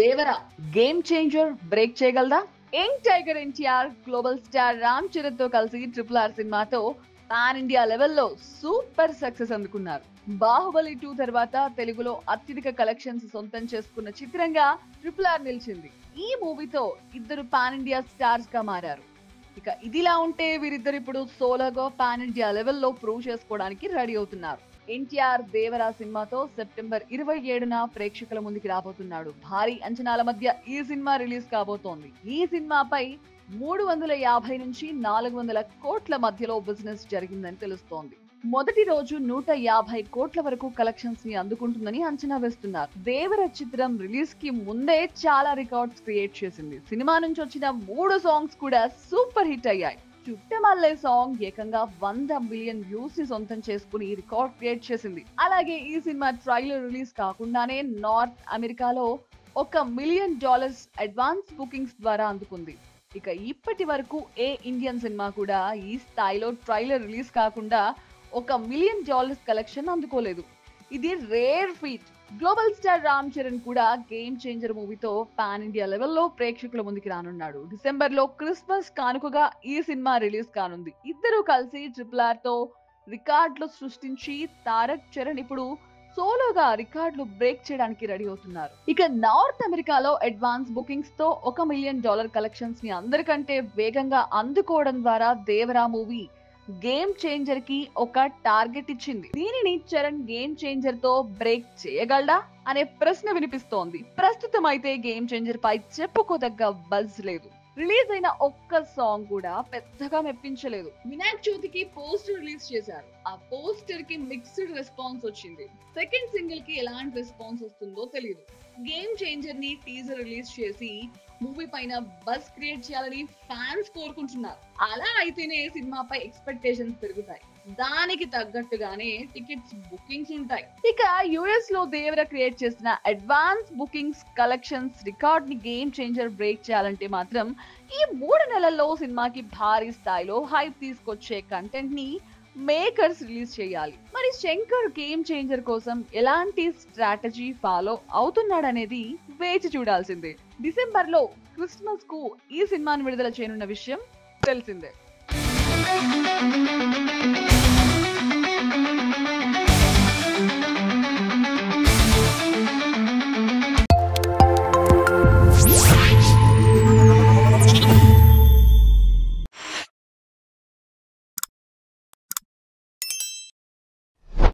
దేవర game changer break చేయగలదా young tiger NTR global star Ram Charan తో కలిసి ట్రిపుల్ ఆర్ సినిమాతో పాన్ ఇండియా లెవెల్లో సూపర్ సక్సెస్ అందుకున్నారు బాహుబలి టూ తర్వాత తెలుగులో అత్యధిక కలెక్షన్స్ సొంతం చేసుకున్న చిత్రంగా ట్రిపుల్ ఆర్ నిలిచింది ఈ మూవీతో ఇద్దరు పాన్ ఇండియా స్టార్స్ గా మారారు ఇక ఇదిలా ఉంటే వీరిద్దరు ఇప్పుడు సోలోగా పాన్ ఇండియా లెవెల్లో ప్రూవ్ చేసుకోవడానికి రెడీ అవుతున్నారు ఎన్టీఆర్ దేవరా సినిమాతో సెప్టెంబర్ ఇరవై ఏడున ప్రేక్షకుల ముందుకి రాబోతున్నాడు భారీ అంచనాల మధ్య ఈ సినిమా రిలీజ్ కాబోతోంది ఈ సినిమాపై మూడు వందల యాభై నుంచి నాలుగు వందల కోట్ల మధ్యలో బిజినెస్ జరిగిందని తెలుస్తోంది మొదటి రోజు నూట యాభై కోట్ల వరకు కలెక్షన్స్ ని అందుకుంటుందని అంచనా వేస్తున్నారు దేవర చిత్రం రిలీజ్ కి ముందే చాలా రికార్డ్స్ క్రియేట్ చేసింది సినిమా నుంచి వచ్చిన మూడు సాంగ్స్ కూడా సూపర్ హిట్ అయ్యాయి చుట్టమల్లే సాంగ్ ఏకంగా వంద మిలియన్ వ్యూస్ ని సొంతం చేసుకుని రికార్డ్ క్రియేట్ చేసింది అలాగే ఈ సినిమా ట్రైలర్ రిలీజ్ కాకుండానే నార్త్ అమెరికాలో ఒక మిలియన్ డాలర్స్ అడ్వాన్స్ బుకింగ్స్ ద్వారా అందుకుంది ఇక ఇప్పటి వరకు ఏ ఇండియన్ సినిమా కూడా ఈ స్థాయిలో ట్రైలర్ రిలీజ్ కాకుండా ఒక మిలియన్ డాలర్స్ కలెక్షన్ అందుకోలేదు ఇది rare feat global star Ram Charan కూడా గేమ్ చేంజర్ మూవీతో పాన్ ఇండియా లెవెల్లో ప్రేక్షకుల ముందుకి రానున్నాడు డిసెంబర్ లో క్రిస్మస్ కానుకగా ఈ సినిమా రిలీజ్ కానుంది ఇద్దరు కలిసి ట్రిపుల్ ఆర్ తో రికార్డులు సృష్టించి తారక్ చరణ్ ఇప్పుడు సోలోగా రికార్డులు బ్రేక్ చేయడానికి రెడీ అవుతున్నారు ఇక నార్త్ అమెరికాలో అడ్వాన్స్ బుకింగ్స్ తో ఒక మిలియన్ డాలర్ కలెక్షన్స్ ని అందరికంటే వేగంగా అందుకోవడం ద్వారా దేవరా మూవీ గేమ్ చేంజర్ కి ఒక టార్గెట్ ఇచ్చింది దీనిని చరణ్ గేమ్ చేంజర్ తో బ్రేక్ చేయగలడా అనే ప్రశ్న వినిపిస్తోంది ప్రస్తుతం అయితే గేమ్ చేంజర్ పై చెప్పుకోదగ్గ బజ్ లేదు రిలీజ్ అయిన ఒక్క సాంగ్ కూడా పెద్దగా మెప్పించలేదు వినాయక్ చవితికి పోస్టర్ రిలీజ్ చేశారు ఆ పోస్టర్ కి మిక్స్డ్ రెస్పాన్స్ వచ్చింది సెకండ్ సింగిల్ కి ఎలాంటి రెస్పాన్స్ వస్తుందో తెలియదు గేమ్ చేంజర్ ని టీజర్ రిలీజ్ చేసి మూవీ పైన బస్ క్రియేట్ చేయాలని ఫ్యాన్స్ కోరుకుంటున్నారు అలా అయితేనే సినిమాపై ఎక్స్పెక్టేషన్స్ పెరుగుతాయి దానికి తగ్గట్టుగానే టికెట్స్ బుకింగ్స్ ఉంటాయి ఇక యుఎస్ లో దేవర క్రియేట్ చేసిన అడ్వాన్స్ బుకింగ్స్ కలెక్షన్స్ రికార్డ్ ని గేమ్ చేంజర్ బ్రేక్ చేయాలంటే మాత్రం ఈ మూడు నెలల్లో సినిమాకి భారీ స్థాయిలో హైప్ తీసుకొచ్చే కంటెంట్ ని మేకర్స్ రిలీజ్ చేయాలి మరి శంకర్ గేమ్ చేంజర్ కోసం ఎలాంటి స్ట్రాటజీ ఫాలో అవుతున్నాడనేది వేచి చూడాల్సిందే డిసెంబర్ లో క్రిస్మస్ కు ఈ సినిమాను విడుదల చేయనున్న విషయం తెలిసిందే